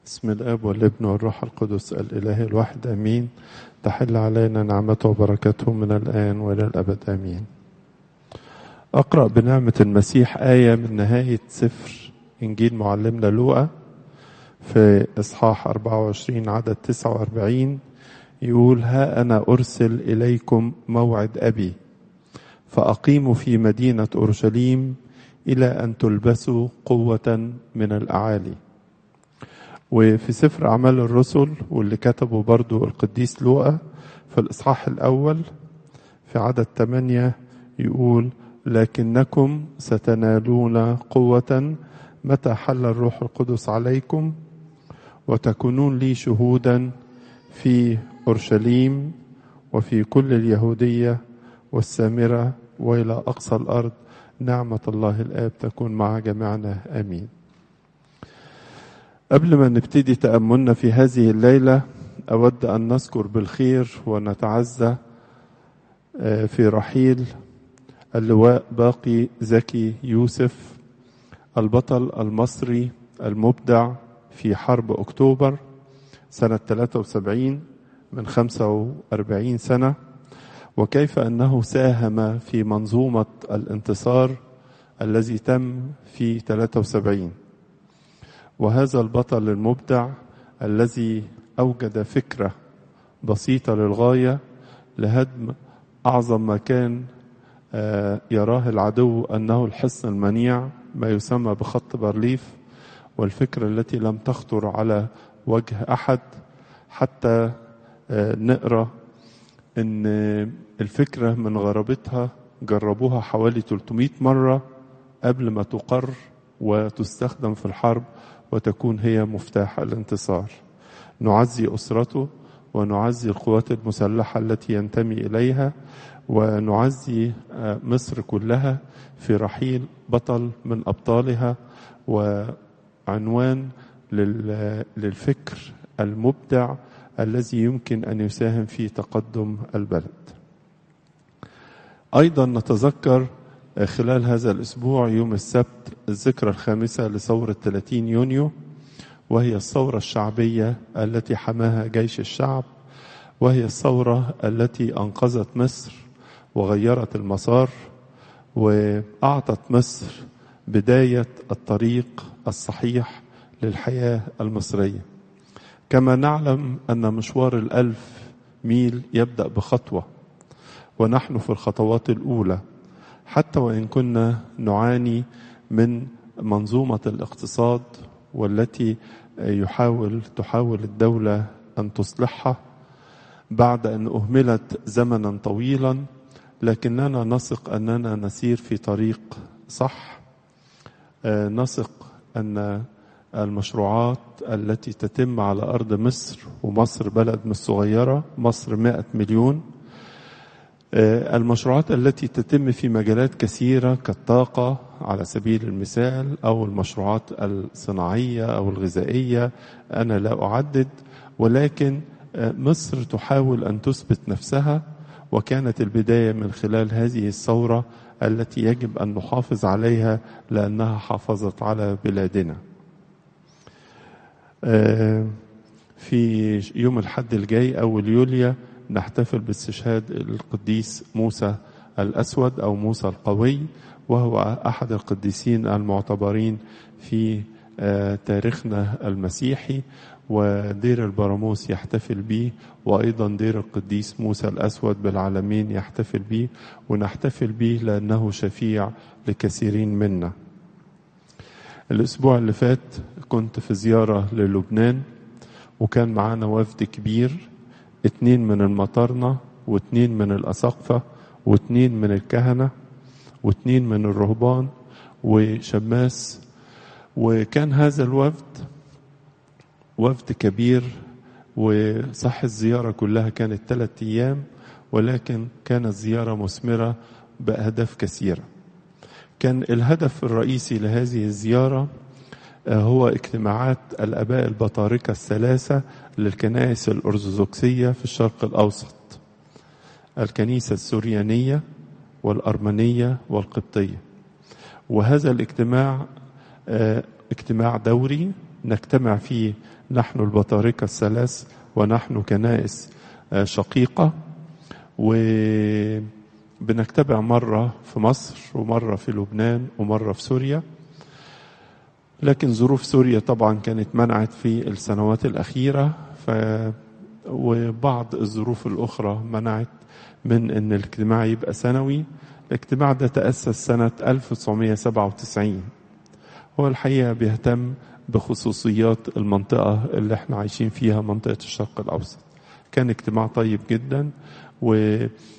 بسم الاب والابن والروح القدس الاله الواحد امين تحل علينا نعمته وبركته من الان والى الابد امين اقرا بنعمه المسيح ايه من نهايه سفر انجيل معلمنا لوقا في اصحاح 24 عدد 49 يقول ها انا ارسل اليكم موعد ابي فاقيموا في مدينه اورشليم الى ان تلبسوا قوه من الاعالي وفي سفر أعمال الرسل واللي كتبه برضو القديس لوقا في الإصحاح الأول في عدد 8 يقول لكنكم ستنالون قوة متى حل الروح القدس عليكم وتكونون لي شهودا في أورشليم وفي كل اليهودية والسامرة وإلى أقصى الأرض نعمة الله الآب تكون مع جميعنا آمين قبل ما نبتدي تأملنا في هذه الليلة أود أن نذكر بالخير ونتعزى في رحيل اللواء باقي زكي يوسف البطل المصري المبدع في حرب أكتوبر سنة 73 من 45 سنة وكيف أنه ساهم في منظومة الانتصار الذي تم في 73 وهذا البطل المبدع الذي اوجد فكره بسيطه للغايه لهدم اعظم ما كان يراه العدو انه الحصن المنيع ما يسمى بخط بارليف والفكره التي لم تخطر على وجه احد حتى نقرا ان الفكره من غرابتها جربوها حوالي 300 مره قبل ما تقر وتستخدم في الحرب وتكون هي مفتاح الانتصار نعزي اسرته ونعزي القوات المسلحه التي ينتمي اليها ونعزي مصر كلها في رحيل بطل من ابطالها وعنوان للفكر المبدع الذي يمكن ان يساهم في تقدم البلد ايضا نتذكر خلال هذا الأسبوع يوم السبت الذكرى الخامسة لثورة 30 يونيو وهي الثورة الشعبية التي حماها جيش الشعب وهي الثورة التي أنقذت مصر وغيرت المسار وأعطت مصر بداية الطريق الصحيح للحياة المصرية كما نعلم أن مشوار الألف ميل يبدأ بخطوة ونحن في الخطوات الأولى حتى وان كنا نعاني من منظومه الاقتصاد والتي يحاول تحاول الدوله ان تصلحها بعد ان اهملت زمنا طويلا لكننا نثق اننا نسير في طريق صح نثق ان المشروعات التي تتم على ارض مصر ومصر بلد مش صغيره مصر 100 مليون المشروعات التي تتم في مجالات كثيرة كالطاقة على سبيل المثال أو المشروعات الصناعية أو الغذائية أنا لا أعدد ولكن مصر تحاول أن تثبت نفسها وكانت البداية من خلال هذه الثورة التي يجب أن نحافظ عليها لأنها حافظت على بلادنا في يوم الحد الجاي أول يوليو نحتفل باستشهاد القديس موسى الأسود أو موسى القوي وهو أحد القديسين المعتبرين في تاريخنا المسيحي ودير البراموس يحتفل به وأيضا دير القديس موسى الأسود بالعالمين يحتفل به ونحتفل به لأنه شفيع لكثيرين منا الأسبوع اللي فات كنت في زيارة للبنان وكان معانا وفد كبير اتنين من المطارنة واتنين من الأساقفة واتنين من الكهنة واتنين من الرهبان وشماس وكان هذا الوفد وفد كبير وصح الزيارة كلها كانت ثلاثة أيام ولكن كانت زيارة مثمرة بأهداف كثيرة كان الهدف الرئيسي لهذه الزيارة هو اجتماعات الآباء البطاركة الثلاثة للكنائس الأرثوذكسية في الشرق الأوسط الكنيسة السوريانية والأرمنية والقبطية وهذا الاجتماع اجتماع دوري نجتمع فيه نحن البطاركة الثلاث ونحن كنائس شقيقة وبنجتمع مرة في مصر ومرة في لبنان ومرة في سوريا لكن ظروف سوريا طبعا كانت منعت في السنوات الأخيرة ف وبعض الظروف الأخرى منعت من أن الاجتماع يبقى سنوي الاجتماع ده تأسس سنة 1997 هو الحقيقة بيهتم بخصوصيات المنطقة اللي احنا عايشين فيها منطقة الشرق الأوسط كان اجتماع طيب جدا و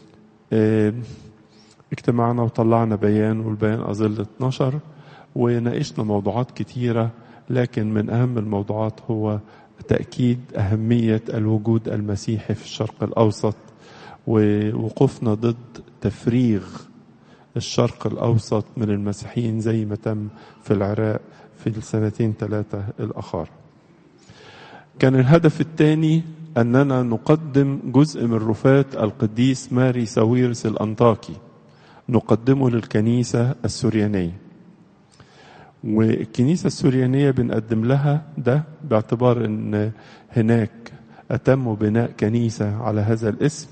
اجتمعنا وطلعنا بيان والبيان أظل 12 وناقشنا موضوعات كتيرة لكن من أهم الموضوعات هو تأكيد أهمية الوجود المسيحي في الشرق الأوسط ووقوفنا ضد تفريغ الشرق الأوسط من المسيحيين زي ما تم في العراق في السنتين ثلاثة الأخر كان الهدف الثاني أننا نقدم جزء من رفات القديس ماري ساويرس الأنطاكي نقدمه للكنيسة السوريانية والكنيسة السوريانية بنقدم لها ده باعتبار أن هناك أتموا بناء كنيسة على هذا الاسم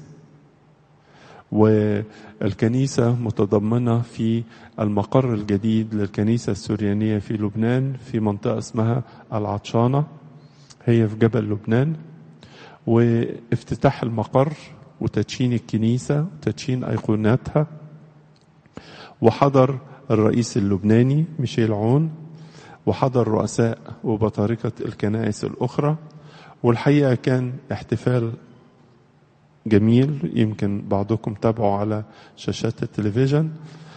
والكنيسة متضمنة في المقر الجديد للكنيسة السوريانية في لبنان في منطقة اسمها العطشانة هي في جبل لبنان وافتتاح المقر وتدشين الكنيسة وتدشين أيقوناتها وحضر الرئيس اللبناني ميشيل عون وحضر رؤساء وبطاركة الكنائس الأخرى والحقيقة كان احتفال جميل يمكن بعضكم تابعوا على شاشات التلفزيون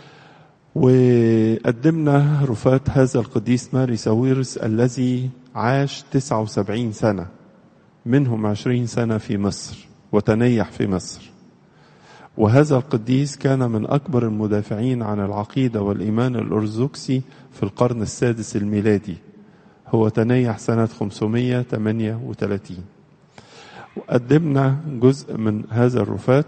وقدمنا رفات هذا القديس ماري ساويرس الذي عاش 79 سنة منهم 20 سنة في مصر وتنيح في مصر وهذا القديس كان من أكبر المدافعين عن العقيدة والإيمان الأرثوذكسي في القرن السادس الميلادي هو تنيح سنة 538 وقدمنا جزء من هذا الرفات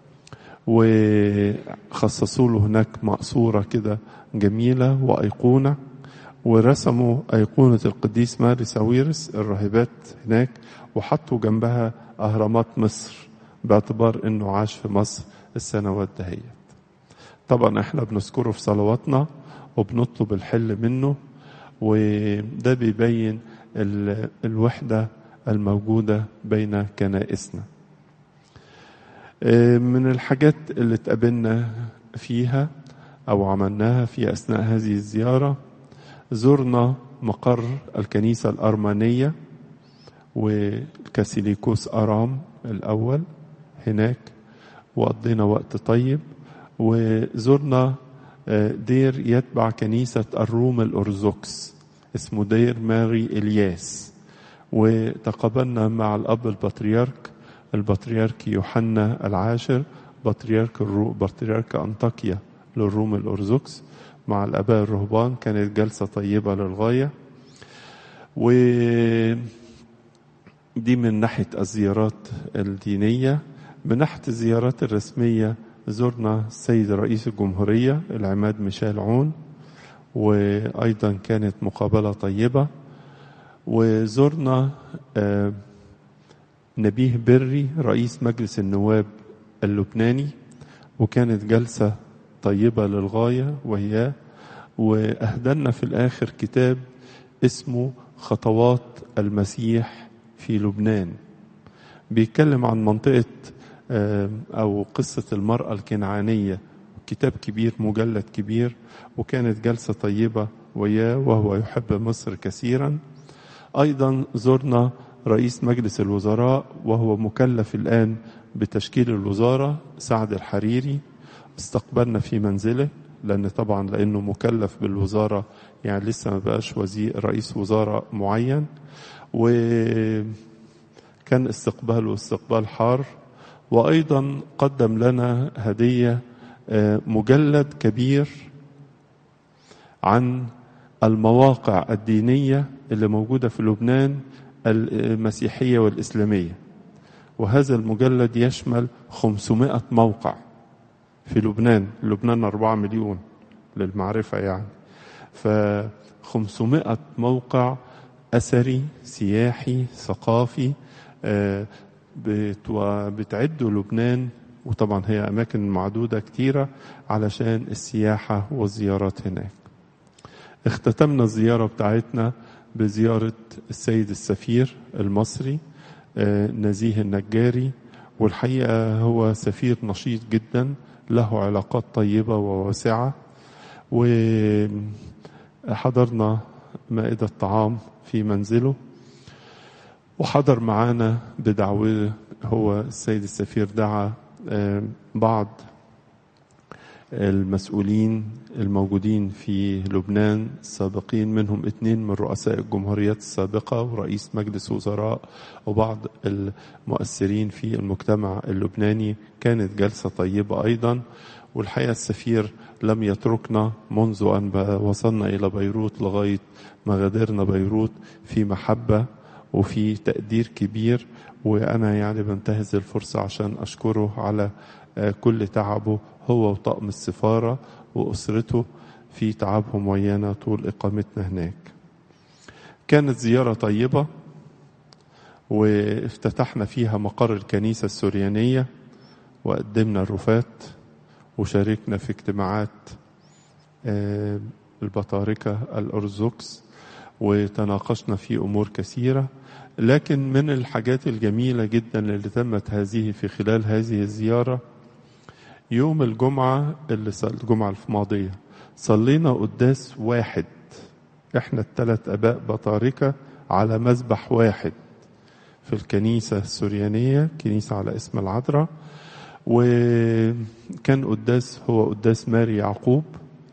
وخصصوا له هناك مقصورة كده جميلة وأيقونة ورسموا أيقونة القديس ماري ساويرس الراهبات هناك وحطوا جنبها أهرامات مصر باعتبار أنه عاش في مصر السنوات دهيت طبعا احنا بنذكره في صلواتنا وبنطلب الحل منه وده بيبين الوحدة الموجودة بين كنائسنا من الحاجات اللي اتقابلنا فيها أو عملناها في أثناء هذه الزيارة زرنا مقر الكنيسة الأرمانية وكاسيليكوس أرام الأول هناك وقضينا وقت طيب وزرنا دير يتبع كنيسة الروم الأرثوذكس اسمه دير ماري إلياس وتقابلنا مع الأب البطريرك البطريرك يوحنا العاشر بطريرك الرو بطريرك أنطاكيا للروم الأرثوذكس مع الآباء الرهبان كانت جلسة طيبة للغاية و دي من ناحية الزيارات الدينية من ناحية الزيارات الرسمية زرنا السيد رئيس الجمهورية العماد ميشيل عون وأيضا كانت مقابلة طيبة وزرنا نبيه بري رئيس مجلس النواب اللبناني وكانت جلسة طيبة للغاية وهي وأهدلنا في الآخر كتاب اسمه خطوات المسيح في لبنان بيتكلم عن منطقة أو قصة المرأة الكنعانية كتاب كبير مجلد كبير وكانت جلسة طيبة وياه وهو يحب مصر كثيرا أيضا زرنا رئيس مجلس الوزراء وهو مكلف الآن بتشكيل الوزارة سعد الحريري استقبلنا في منزله لأن طبعا لأنه مكلف بالوزارة يعني لسه ما بقاش وزير رئيس وزارة معين وكان استقباله استقبال حار وأيضا قدم لنا هدية مجلد كبير عن المواقع الدينية اللي موجودة في لبنان المسيحية والإسلامية وهذا المجلد يشمل 500 موقع في لبنان لبنان 4 مليون للمعرفة يعني ف 500 موقع أثري سياحي ثقافي بتعدوا لبنان وطبعا هي أماكن معدودة كتيرة علشان السياحة والزيارات هناك اختتمنا الزيارة بتاعتنا بزيارة السيد السفير المصري نزيه النجاري والحقيقة هو سفير نشيط جدا له علاقات طيبة وواسعة وحضرنا مائدة طعام في منزله وحضر معانا بدعوه هو السيد السفير دعا بعض المسؤولين الموجودين في لبنان السابقين منهم اثنين من رؤساء الجمهوريات السابقة ورئيس مجلس وزراء وبعض المؤثرين في المجتمع اللبناني كانت جلسة طيبة أيضا والحقيقة السفير لم يتركنا منذ أن وصلنا إلى بيروت لغاية ما غادرنا بيروت في محبة وفي تقدير كبير وأنا يعني بنتهز الفرصة عشان أشكره على كل تعبه هو وطاقم السفارة وأسرته في تعبهم ويانا طول إقامتنا هناك كانت زيارة طيبة وافتتحنا فيها مقر الكنيسة السوريانية وقدمنا الرفات وشاركنا في اجتماعات البطاركة الأرثوذكس وتناقشنا في أمور كثيرة لكن من الحاجات الجميلة جدا اللي تمت هذه في خلال هذه الزيارة يوم الجمعة اللي الجمعة الماضية صلينا قداس واحد احنا الثلاث اباء بطاركة على مذبح واحد في الكنيسة السوريانية كنيسة على اسم العذراء وكان قداس هو قداس ماري يعقوب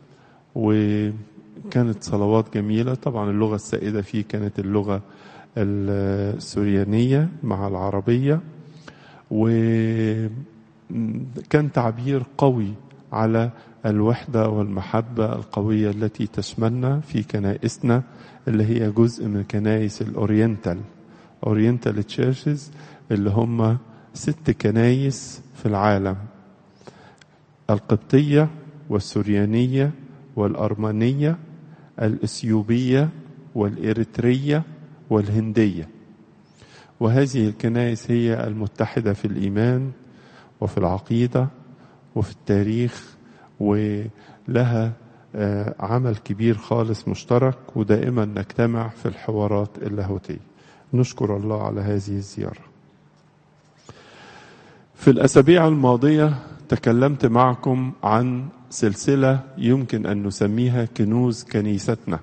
وكانت صلوات جميلة طبعا اللغة السائدة فيه كانت اللغة السوريانية مع العربية وكان تعبير قوي على الوحدة والمحبة القوية التي تشملنا في كنائسنا اللي هي جزء من كنائس الأورينتال أورينتال تشيرشز اللي هم ست كنايس في العالم القبطية والسوريانية والأرمنية الإثيوبية والإريترية والهندية وهذه الكنائس هي المتحدة في الإيمان وفي العقيدة وفي التاريخ ولها عمل كبير خالص مشترك ودائما نجتمع في الحوارات اللاهوتية نشكر الله على هذه الزيارة في الأسابيع الماضية تكلمت معكم عن سلسلة يمكن أن نسميها كنوز كنيستنا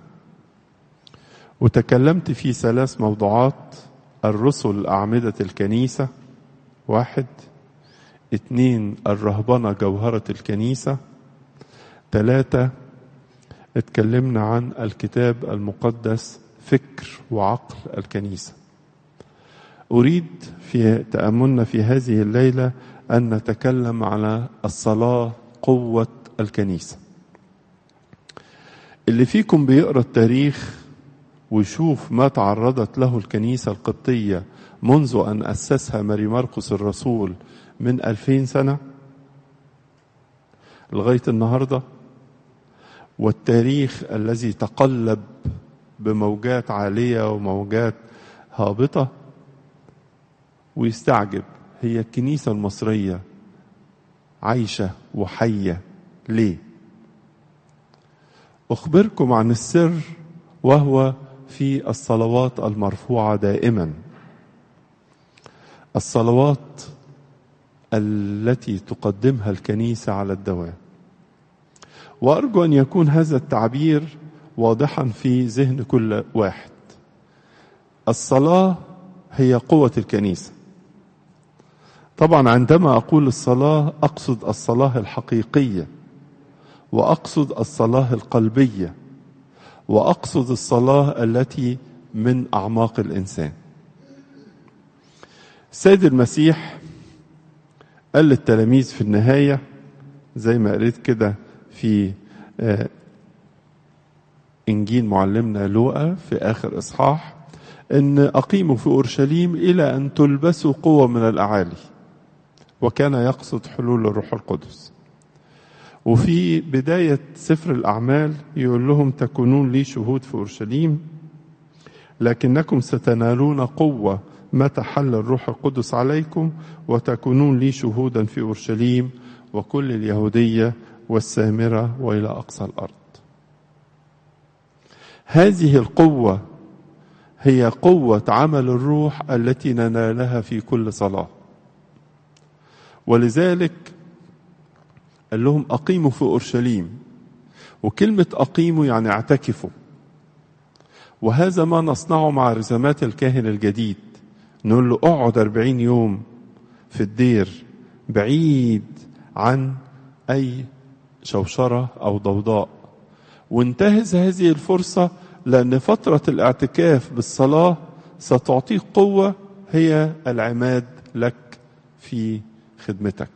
وتكلمت في ثلاث موضوعات الرسل أعمدة الكنيسة واحد اتنين الرهبنة جوهرة الكنيسة ثلاثة اتكلمنا عن الكتاب المقدس فكر وعقل الكنيسة أريد في تأملنا في هذه الليلة أن نتكلم على الصلاة قوة الكنيسة اللي فيكم بيقرأ التاريخ ويشوف ما تعرضت له الكنيسة القبطية منذ أن أسسها ماري مرقس الرسول من ألفين سنة لغاية النهاردة والتاريخ الذي تقلب بموجات عالية وموجات هابطة ويستعجب هي الكنيسة المصرية عايشة وحية ليه؟ أخبركم عن السر وهو في الصلوات المرفوعة دائما الصلوات التي تقدمها الكنيسة على الدوام وأرجو أن يكون هذا التعبير واضحا في ذهن كل واحد الصلاة هي قوة الكنيسة طبعا عندما أقول الصلاة أقصد الصلاة الحقيقية وأقصد الصلاة القلبية وأقصد الصلاة التي من أعماق الإنسان السيد المسيح قال للتلاميذ في النهاية زي ما قريت كده في إنجيل معلمنا لوقا في آخر إصحاح إن أقيموا في أورشليم إلى أن تلبسوا قوة من الأعالي وكان يقصد حلول الروح القدس وفي بداية سفر الأعمال يقول لهم تكونون لي شهود في أورشليم لكنكم ستنالون قوة متى حل الروح القدس عليكم وتكونون لي شهودا في أورشليم وكل اليهودية والسامرة وإلى أقصى الأرض هذه القوة هي قوة عمل الروح التي ننالها في كل صلاة ولذلك قال لهم أقيموا في أورشليم وكلمة أقيموا يعني اعتكفوا وهذا ما نصنعه مع رزمات الكاهن الجديد نقول له اقعد أربعين يوم في الدير بعيد عن أي شوشرة أو ضوضاء وانتهز هذه الفرصة لأن فترة الاعتكاف بالصلاة ستعطيك قوة هي العماد لك في خدمتك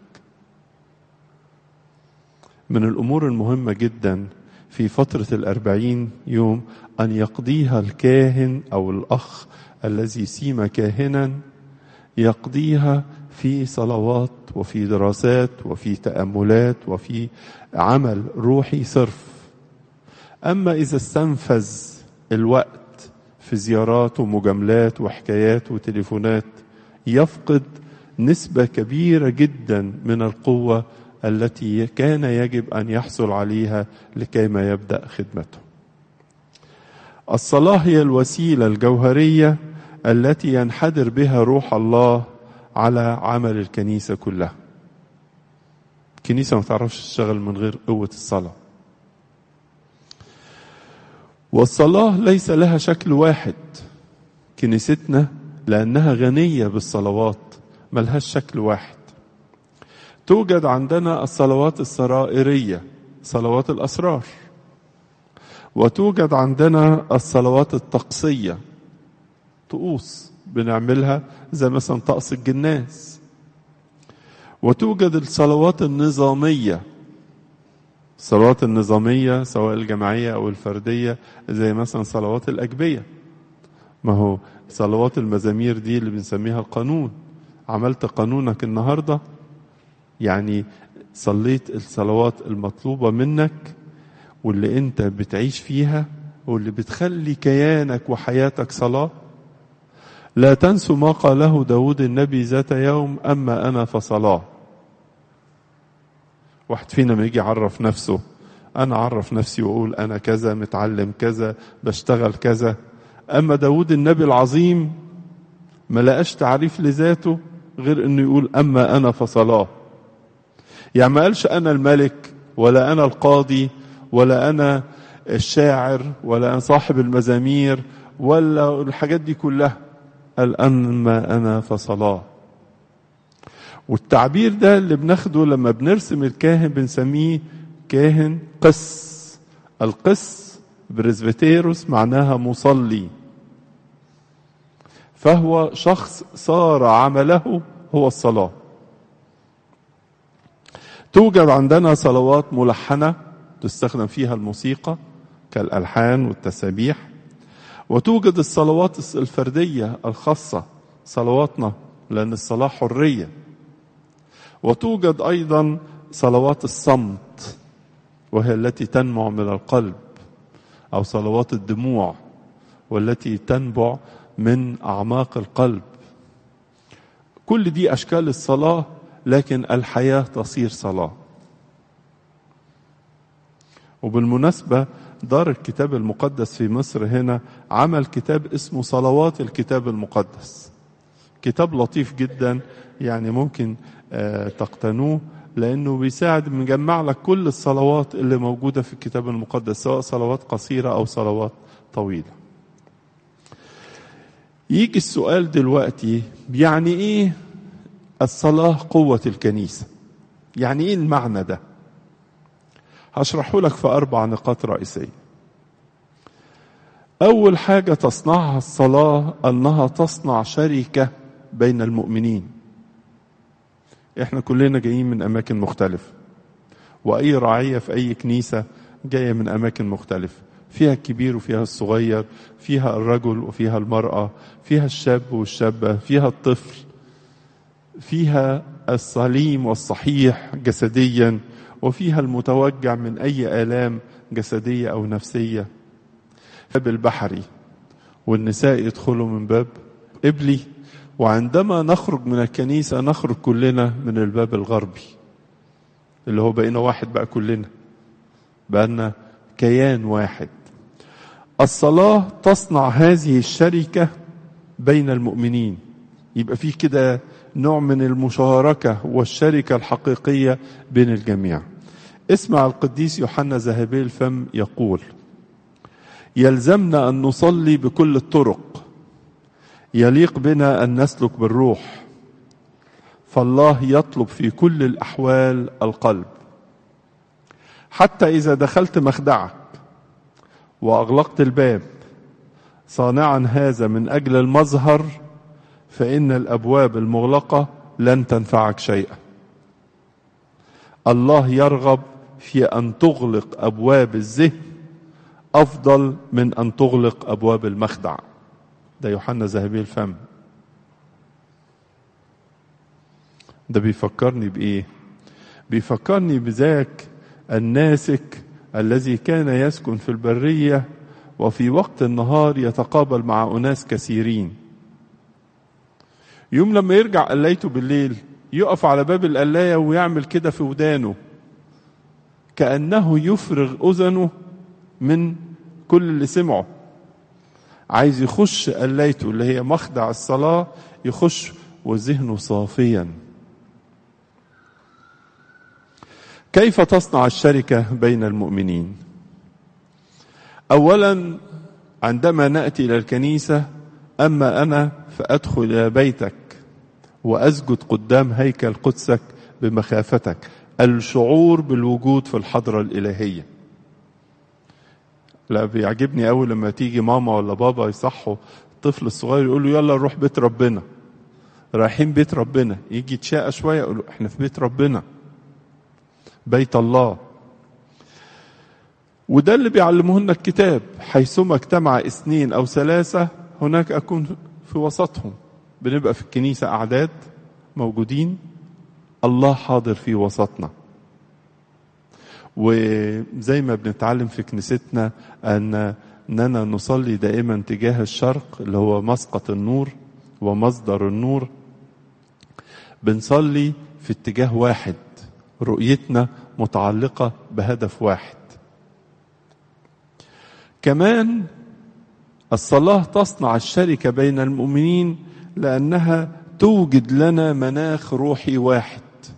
من الأمور المهمة جدا في فترة الأربعين يوم أن يقضيها الكاهن أو الأخ الذي سيم كاهنا يقضيها في صلوات وفي دراسات وفي تأملات وفي عمل روحي صرف أما إذا استنفذ الوقت في زيارات ومجاملات وحكايات وتليفونات يفقد نسبة كبيرة جدا من القوة التي كان يجب أن يحصل عليها لكيما يبدأ خدمته الصلاة هي الوسيلة الجوهرية التي ينحدر بها روح الله على عمل الكنيسة كلها الكنيسة ما تعرفش تشتغل من غير قوة الصلاة والصلاة ليس لها شكل واحد كنيستنا لأنها غنية بالصلوات ملهاش شكل واحد توجد عندنا الصلوات السرائرية صلوات الأسرار وتوجد عندنا الصلوات الطقسية طقوس بنعملها زي مثلا طقس الجناز وتوجد الصلوات النظامية الصلوات النظامية سواء الجماعية أو الفردية زي مثلا صلوات الأجبية ما هو صلوات المزامير دي اللي بنسميها القانون عملت قانونك النهاردة يعني صليت الصلوات المطلوبة منك واللي انت بتعيش فيها واللي بتخلي كيانك وحياتك صلاة لا تنسوا ما قاله داود النبي ذات يوم أما أنا فصلاة واحد فينا ما يجي يعرف نفسه أنا أعرف نفسي وأقول أنا كذا متعلم كذا بشتغل كذا أما داود النبي العظيم ما لقاش تعريف لذاته غير أنه يقول أما أنا فصلاة يعني ما قالش أنا الملك ولا أنا القاضي ولا أنا الشاعر ولا أنا صاحب المزامير ولا الحاجات دي كلها قال أما أنا فصلاة والتعبير ده اللي بناخده لما بنرسم الكاهن بنسميه كاهن قس القس برزبتيروس معناها مصلي فهو شخص صار عمله هو الصلاة توجد عندنا صلوات ملحنة تستخدم فيها الموسيقى كالألحان والتسابيح وتوجد الصلوات الفردية الخاصة صلواتنا لأن الصلاة حرية وتوجد أيضا صلوات الصمت وهي التي تنمع من القلب أو صلوات الدموع والتي تنبع من أعماق القلب كل دي أشكال الصلاة لكن الحياة تصير صلاة وبالمناسبة دار الكتاب المقدس في مصر هنا عمل كتاب اسمه صلوات الكتاب المقدس كتاب لطيف جدا يعني ممكن تقتنوه لانه بيساعد مجمع لك كل الصلوات اللي موجوده في الكتاب المقدس سواء صلوات قصيره او صلوات طويله. يجي السؤال دلوقتي يعني ايه الصلاه قوه الكنيسه؟ يعني ايه المعنى ده؟ هشرحه لك في اربع نقاط رئيسيه. اول حاجه تصنعها الصلاه انها تصنع شركه بين المؤمنين. احنا كلنا جايين من اماكن مختلفه واي رعيه في اي كنيسه جايه من اماكن مختلفه فيها الكبير وفيها الصغير فيها الرجل وفيها المراه فيها الشاب والشابه فيها الطفل فيها السليم والصحيح جسديا وفيها المتوجع من اي الام جسديه او نفسيه البحري والنساء يدخلوا من باب قبلي وعندما نخرج من الكنيسة نخرج كلنا من الباب الغربي اللي هو بقينا واحد بقى كلنا بقينا كيان واحد الصلاة تصنع هذه الشركة بين المؤمنين يبقى فيه كده نوع من المشاركة والشركة الحقيقية بين الجميع اسمع القديس يوحنا ذهبي الفم يقول يلزمنا أن نصلي بكل الطرق يليق بنا أن نسلك بالروح فالله يطلب في كل الأحوال القلب حتى إذا دخلت مخدعك وأغلقت الباب صانعا هذا من أجل المظهر فإن الأبواب المغلقة لن تنفعك شيئا الله يرغب في أن تغلق أبواب الذهن أفضل من أن تغلق أبواب المخدع ده يوحنا ذهبي الفم ده بيفكرني بإيه بيفكرني بذاك الناسك الذي كان يسكن في البرية وفي وقت النهار يتقابل مع أناس كثيرين يوم لما يرجع قلايته بالليل يقف على باب القلاية ويعمل كده في ودانه كأنه يفرغ أذنه من كل اللي سمعه عايز يخش قلايته اللي هي مخدع الصلاة يخش وذهنه صافيا كيف تصنع الشركة بين المؤمنين أولا عندما نأتي إلى الكنيسة أما أنا فأدخل إلى بيتك وأسجد قدام هيكل قدسك بمخافتك الشعور بالوجود في الحضرة الإلهية لا بيعجبني أول لما تيجي ماما ولا بابا يصحوا الطفل الصغير يقول له يلا نروح بيت ربنا رايحين بيت ربنا يجي يتشاقى شوية يقول له احنا في بيت ربنا بيت الله وده اللي بيعلمه لنا الكتاب حيثما اجتمع اثنين او ثلاثة هناك اكون في وسطهم بنبقى في الكنيسة اعداد موجودين الله حاضر في وسطنا وزي ما بنتعلم في كنيستنا ان اننا نصلي دائما تجاه الشرق اللي هو مسقط النور ومصدر النور بنصلي في اتجاه واحد رؤيتنا متعلقة بهدف واحد كمان الصلاة تصنع الشركة بين المؤمنين لأنها توجد لنا مناخ روحي واحد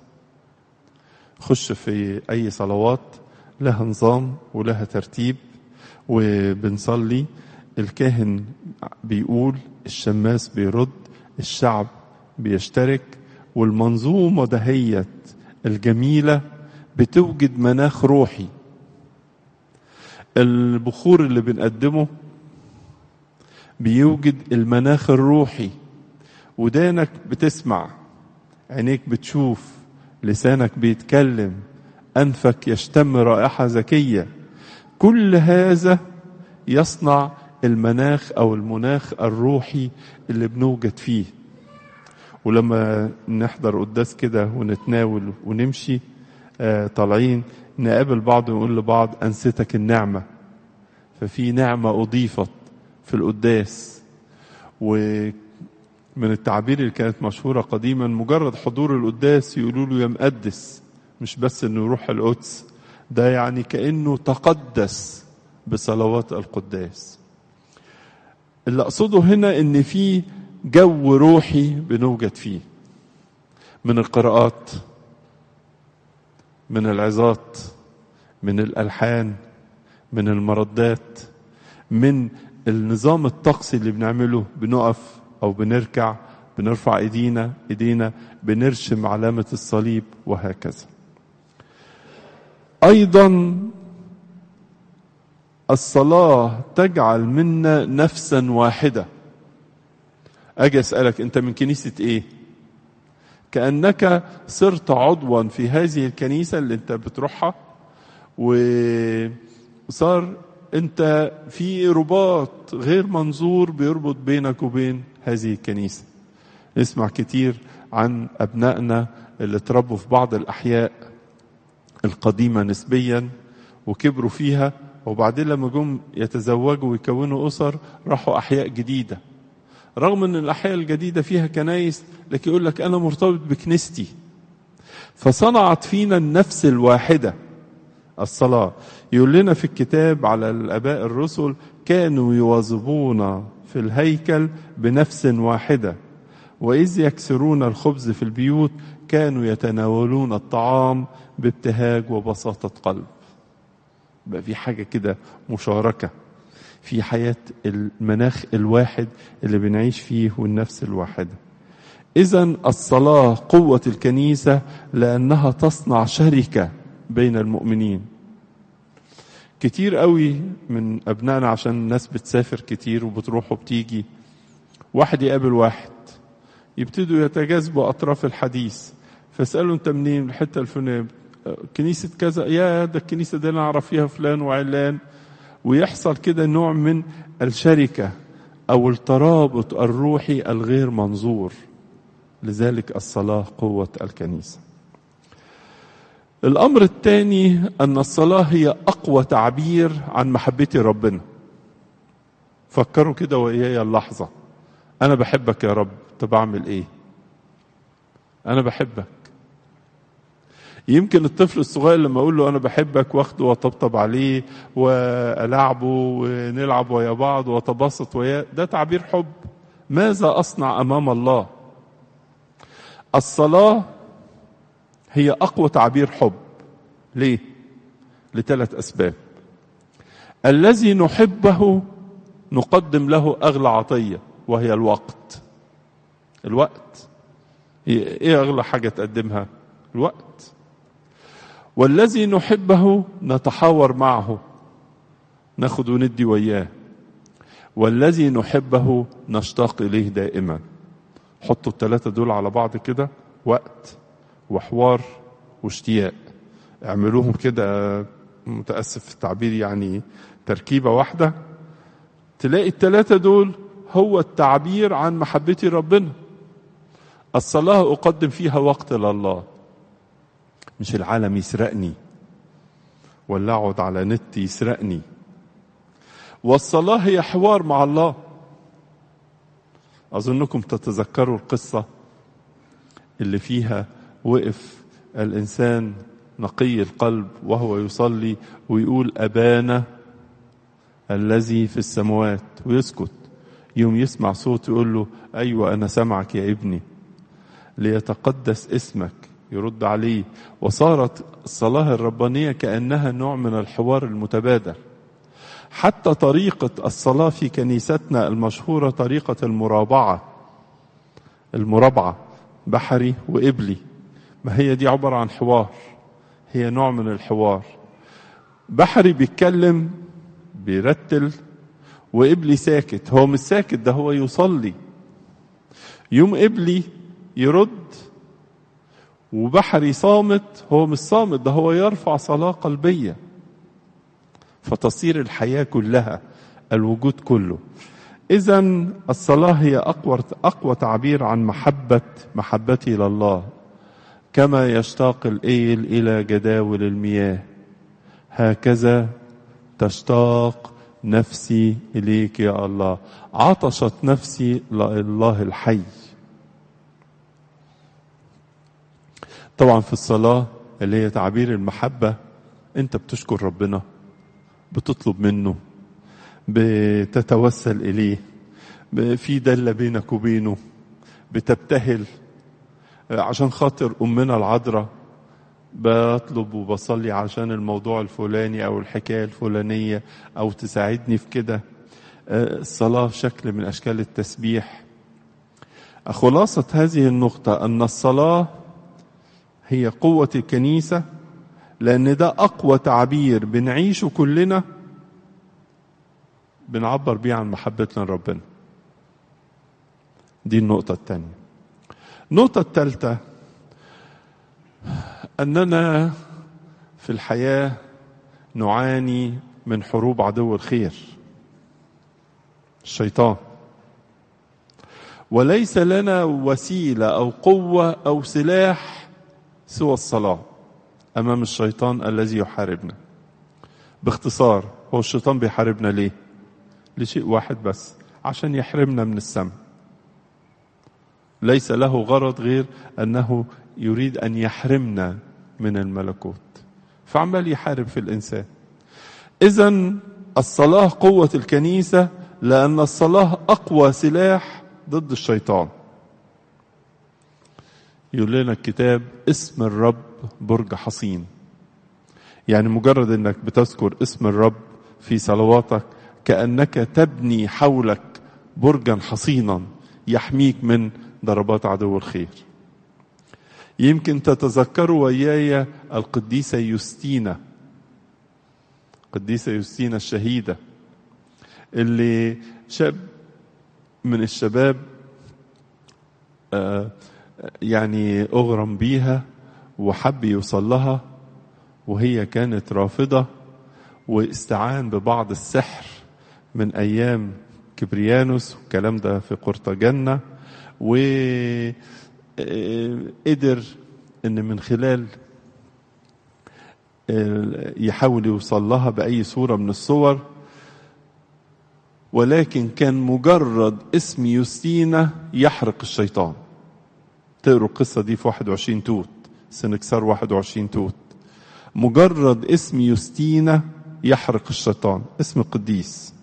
خش في أي صلوات لها نظام ولها ترتيب وبنصلي الكاهن بيقول الشماس بيرد الشعب بيشترك والمنظومة دهيت الجميلة بتوجد مناخ روحي البخور اللي بنقدمه بيوجد المناخ الروحي ودانك بتسمع عينيك بتشوف لسانك بيتكلم أنفك يشتم رائحة زكية كل هذا يصنع المناخ أو المناخ الروحي اللي بنوجد فيه ولما نحضر قداس كده ونتناول ونمشي آه طالعين نقابل بعض ونقول لبعض أنستك النعمة ففي نعمة أضيفت في القداس ومن التعابير اللي كانت مشهورة قديما مجرد حضور القداس يقولوا له يا مقدس مش بس انه يروح القدس ده يعني كأنه تقدس بصلوات القداس اللي أقصده هنا ان في جو روحي بنوجد فيه من القراءات من العظات من الالحان من المردات من النظام الطقسي اللي بنعمله بنقف او بنركع بنرفع ايدينا ايدينا بنرشم علامه الصليب وهكذا ايضا الصلاه تجعل منا نفسا واحده اجي اسالك انت من كنيسه ايه كانك صرت عضوا في هذه الكنيسه اللي انت بتروحها وصار انت في رباط غير منظور بيربط بينك وبين هذه الكنيسه نسمع كتير عن ابنائنا اللي اتربوا في بعض الاحياء القديمه نسبيا وكبروا فيها وبعدين لما جم يتزوجوا ويكونوا أسر راحوا أحياء جديدة رغم أن الأحياء الجديدة فيها كنايس لكن يقول لك أنا مرتبط بكنيستي فصنعت فينا النفس الواحدة الصلاة يقول لنا في الكتاب على الآباء الرسل كانوا يواظبون في الهيكل بنفس واحدة وإذ يكسرون الخبز في البيوت كانوا يتناولون الطعام بابتهاج وبساطة قلب بقى في حاجة كده مشاركة في حياة المناخ الواحد اللي بنعيش فيه والنفس الواحدة إذا الصلاة قوة الكنيسة لأنها تصنع شركة بين المؤمنين كتير قوي من أبنائنا عشان الناس بتسافر كتير وبتروح وبتيجي واحد يقابل واحد يبتدوا يتجاذبوا أطراف الحديث فاسأله أنت منين الحتة الفلانية كنيسة كذا يا ده الكنيسة دي أنا أعرف فيها فلان وعلان ويحصل كده نوع من الشركة أو الترابط الروحي الغير منظور لذلك الصلاة قوة الكنيسة الأمر الثاني أن الصلاة هي أقوى تعبير عن محبتي ربنا فكروا كده وإياي اللحظة أنا بحبك يا رب طب أعمل إيه أنا بحبك يمكن الطفل الصغير لما اقول له انا بحبك واخده واطبطب عليه والعبه ونلعب ويا بعض واتبسط وياه ده تعبير حب ماذا اصنع امام الله الصلاه هي اقوى تعبير حب ليه لثلاث اسباب الذي نحبه نقدم له اغلى عطيه وهي الوقت الوقت ايه اغلى حاجه تقدمها الوقت والذي نحبه نتحاور معه ناخد وندي وياه والذي نحبه نشتاق اليه دائما حطوا الثلاثه دول على بعض كده وقت وحوار واشتياق اعملوهم كده متاسف في التعبير يعني تركيبه واحده تلاقي الثلاثه دول هو التعبير عن محبتي ربنا الصلاه اقدم فيها وقت لله مش العالم يسرقني ولا اقعد على نت يسرقني والصلاة هي حوار مع الله أظنكم تتذكروا القصة اللي فيها وقف الإنسان نقي القلب وهو يصلي ويقول أبانا الذي في السماوات ويسكت يوم يسمع صوت يقول له أيوة أنا سمعك يا ابني ليتقدس اسمك يرد عليه وصارت الصلاة الربانية كأنها نوع من الحوار المتبادل حتى طريقة الصلاة في كنيستنا المشهورة طريقة المرابعة المرابعة بحري وإبلي ما هي دي عبارة عن حوار هي نوع من الحوار بحري بيتكلم بيرتل وإبلي ساكت هو مش ساكت ده هو يصلي يوم إبلي يرد وبحري صامت هو مش صامت ده هو يرفع صلاة قلبية فتصير الحياة كلها الوجود كله إذا الصلاة هي أقوى أقوى تعبير عن محبة محبتي لله كما يشتاق الإيل إلى جداول المياه هكذا تشتاق نفسي إليك يا الله عطشت نفسي لله الحي طبعا في الصلاة اللي هي تعبير المحبة أنت بتشكر ربنا بتطلب منه بتتوسل إليه في دلة بينك وبينه بتبتهل عشان خاطر أمنا العذراء بطلب وبصلي عشان الموضوع الفلاني أو الحكاية الفلانية أو تساعدني في كده الصلاة شكل من أشكال التسبيح خلاصة هذه النقطة أن الصلاة هي قوة الكنيسة لأن ده أقوى تعبير بنعيشه كلنا بنعبر بيه عن محبتنا لربنا دي النقطة الثانية النقطة الثالثة أننا في الحياة نعاني من حروب عدو الخير الشيطان وليس لنا وسيلة أو قوة أو سلاح سوى الصلاة أمام الشيطان الذي يحاربنا باختصار هو الشيطان بيحاربنا ليه لشيء واحد بس عشان يحرمنا من السماء ليس له غرض غير انه يريد ان يحرمنا من الملكوت فعمال يحارب في الانسان اذا الصلاه قوه الكنيسه لان الصلاه اقوى سلاح ضد الشيطان يقول لنا الكتاب اسم الرب برج حصين يعني مجرد انك بتذكر اسم الرب في صلواتك كانك تبني حولك برجا حصينا يحميك من ضربات عدو الخير يمكن تتذكروا وياي القديسة يوستينا قديسة يوستينا الشهيدة اللي شاب من الشباب آه يعني أغرم بيها وحب يوصل لها وهي كانت رافضة واستعان ببعض السحر من أيام كبريانوس والكلام ده في قرطاجنة وقدر ان من خلال يحاول يوصل لها باي صوره من الصور ولكن كان مجرد اسم يوستينا يحرق الشيطان تقروا القصه دي في 21 توت سنكسار 21 توت مجرد اسم يوستينا يحرق الشيطان اسم قديس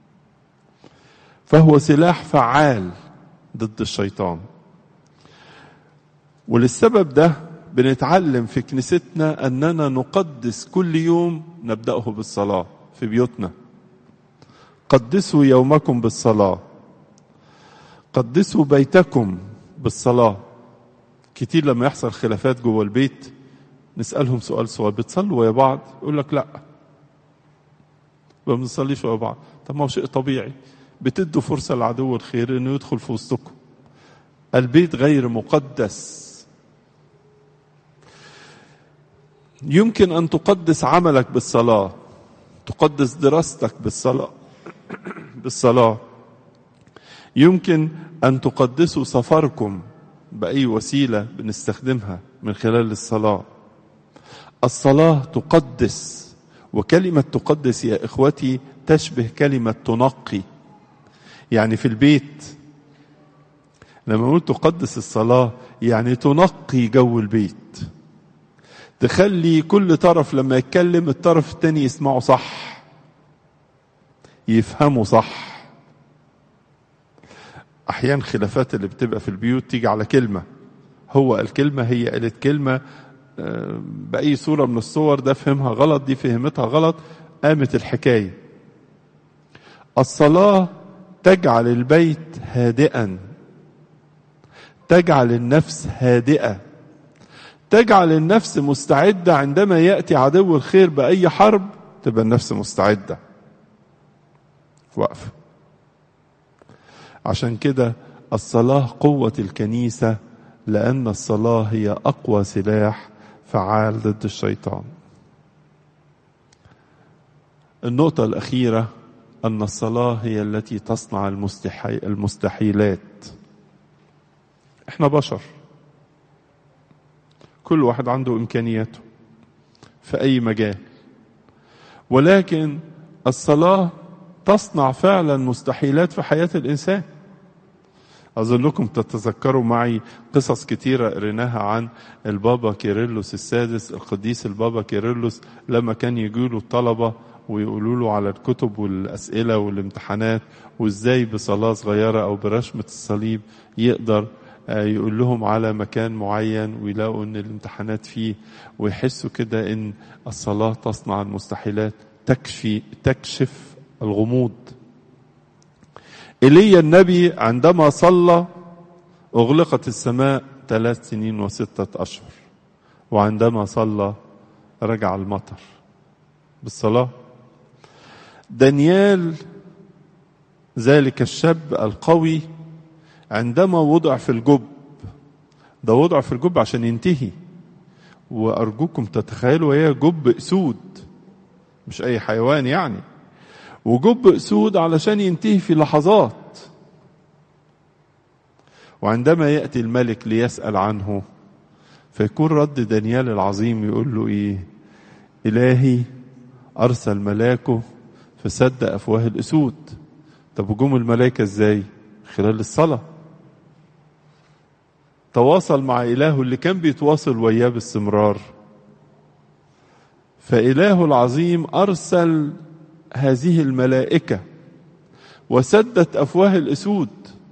فهو سلاح فعال ضد الشيطان وللسبب ده بنتعلم في كنيستنا اننا نقدس كل يوم نبداه بالصلاه في بيوتنا قدسوا يومكم بالصلاه قدسوا بيتكم بالصلاه كتير لما يحصل خلافات جوه البيت نسالهم سؤال سؤال بتصلوا ويا بعض يقول لك لا ما بنصليش ويا بعض طب ما هو شيء طبيعي بتدوا فرصة لعدو الخير انه يدخل في وسطكم البيت غير مقدس يمكن ان تقدس عملك بالصلاة تقدس دراستك بالصلاة بالصلاة يمكن ان تقدسوا سفركم بأي وسيلة بنستخدمها من خلال الصلاة الصلاة تقدس وكلمة تقدس يا إخوتي تشبه كلمة تنقي يعني في البيت لما نقول تقدس الصلاة يعني تنقي جو البيت تخلي كل طرف لما يتكلم الطرف التاني يسمعه صح يفهمه صح أحيانا خلافات اللي بتبقى في البيوت تيجي على كلمة هو الكلمة هي قالت كلمة بأي صورة من الصور ده فهمها غلط دي فهمتها غلط قامت الحكاية الصلاة تجعل البيت هادئا تجعل النفس هادئة تجعل النفس مستعدة عندما يأتي عدو الخير بأي حرب تبقى النفس مستعدة واقفة عشان كده الصلاة قوة الكنيسة لأن الصلاة هي أقوى سلاح فعال ضد الشيطان النقطة الأخيرة أن الصلاة هي التي تصنع المستحي المستحيلات احنا بشر كل واحد عنده إمكانياته في أي مجال ولكن الصلاة تصنع فعلا مستحيلات في حياة الإنسان أظنكم تتذكروا معي قصص كتيرة قريناها عن البابا كيرلس السادس القديس البابا كيرلس لما كان يجيله الطلبة ويقولوا له على الكتب والأسئلة والامتحانات وإزاي بصلاة صغيرة أو برشمة الصليب يقدر يقول لهم على مكان معين ويلاقوا ان الامتحانات فيه ويحسوا كده ان الصلاة تصنع المستحيلات تكفي تكشف الغموض ايليا النبي عندما صلى اغلقت السماء ثلاث سنين وستة اشهر وعندما صلى رجع المطر بالصلاة دانيال ذلك الشاب القوي عندما وضع في الجب ده وضع في الجب عشان ينتهي وأرجوكم تتخيلوا هي جب أسود مش أي حيوان يعني وجب أسود علشان ينتهي في لحظات وعندما يأتي الملك ليسأل عنه فيكون رد دانيال العظيم يقول له إيه إلهي أرسل ملاكه فسد أفواه الأسود طب هجوم الملائكة إزاي خلال الصلاة تواصل مع إلهه اللي كان بيتواصل وياه باستمرار فإله العظيم أرسل هذه الملائكة وسدت أفواه الأسود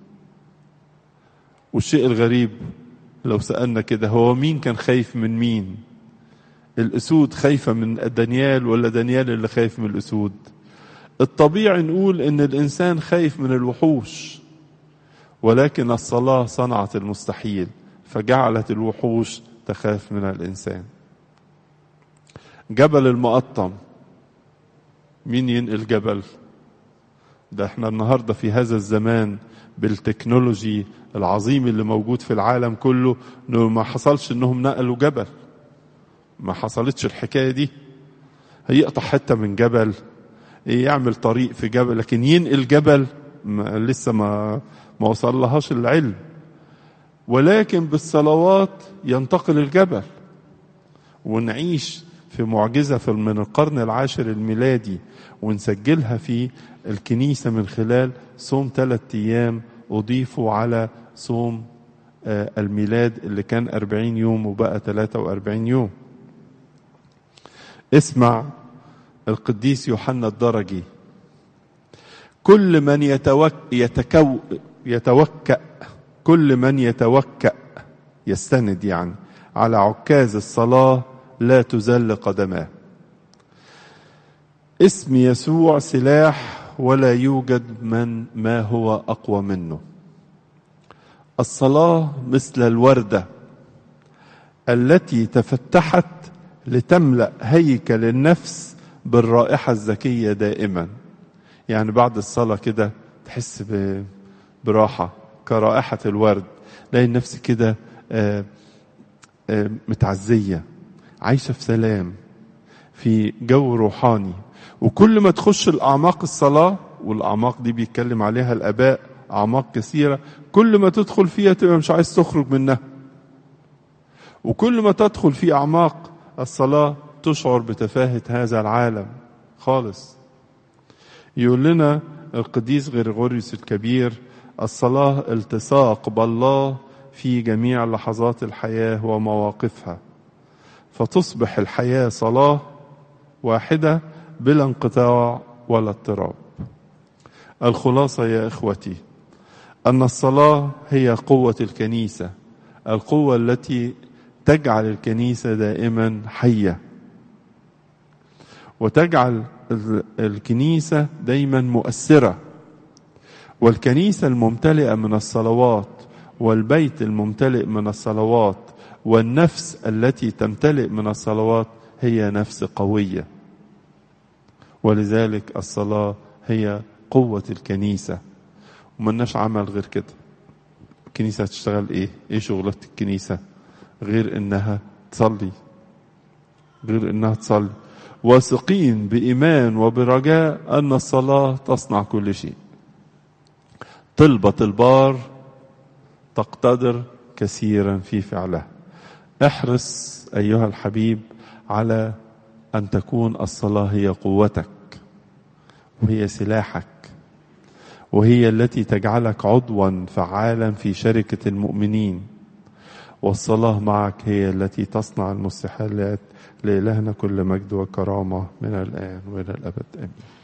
والشيء الغريب لو سألنا كده هو مين كان خايف من مين الأسود خايفة من دانيال ولا دانيال اللي خايف من الأسود الطبيعي نقول إن الإنسان خايف من الوحوش ولكن الصلاة صنعت المستحيل فجعلت الوحوش تخاف من الإنسان جبل المقطم مين ينقل جبل ده احنا النهارده في هذا الزمان بالتكنولوجي العظيم اللي موجود في العالم كله انه ما حصلش انهم نقلوا جبل ما حصلتش الحكايه دي هيقطع حته من جبل يعمل طريق في جبل لكن ينقل جبل ما لسه ما ما وصل لهاش العلم ولكن بالصلوات ينتقل الجبل ونعيش في معجزة في من القرن العاشر الميلادي ونسجلها في الكنيسة من خلال صوم ثلاثة أيام أضيفوا على صوم الميلاد اللي كان أربعين يوم وبقى ثلاثة وأربعين يوم اسمع القديس يوحنا الدرجي كل من يتوك يتكو يتوكأ كل من يتوكأ يستند يعني على عكاز الصلاة لا تزل قدماه اسم يسوع سلاح ولا يوجد من ما هو أقوى منه الصلاة مثل الوردة التي تفتحت لتملأ هيكل النفس بالرائحة الزكية دائما يعني بعد الصلاة كده تحس براحة كرائحة الورد تلاقي النفس كده متعزية عايشة في سلام في جو روحاني وكل ما تخش الأعماق الصلاة والأعماق دي بيتكلم عليها الآباء أعماق كثيرة كل ما تدخل فيها تبقى مش عايز تخرج منها وكل ما تدخل في أعماق الصلاة تشعر بتفاهة هذا العالم خالص يقول لنا القديس غريغوريوس الكبير الصلاة التصاق بالله في جميع لحظات الحياة ومواقفها فتصبح الحياة صلاة واحدة بلا انقطاع ولا اضطراب الخلاصة يا إخوتي أن الصلاة هي قوة الكنيسة القوة التي تجعل الكنيسة دائما حية وتجعل الكنيسة دايما مؤثرة والكنيسة الممتلئة من الصلوات والبيت الممتلئ من الصلوات والنفس التي تمتلئ من الصلوات هي نفس قوية ولذلك الصلاة هي قوة الكنيسة ومناش عمل غير كده الكنيسة هتشتغل ايه ايه شغلة الكنيسة غير انها تصلي غير انها تصلي واثقين بإيمان وبرجاء أن الصلاة تصنع كل شيء طلبة البار تقتدر كثيرا في فعلها احرص أيها الحبيب على أن تكون الصلاة هي قوتك وهي سلاحك وهي التي تجعلك عضوا فعالا في شركة المؤمنين والصلاة معك هي التي تصنع المستحيلات لإلهنا كل مجد وكرامة من الآن وإلى الأبد آمين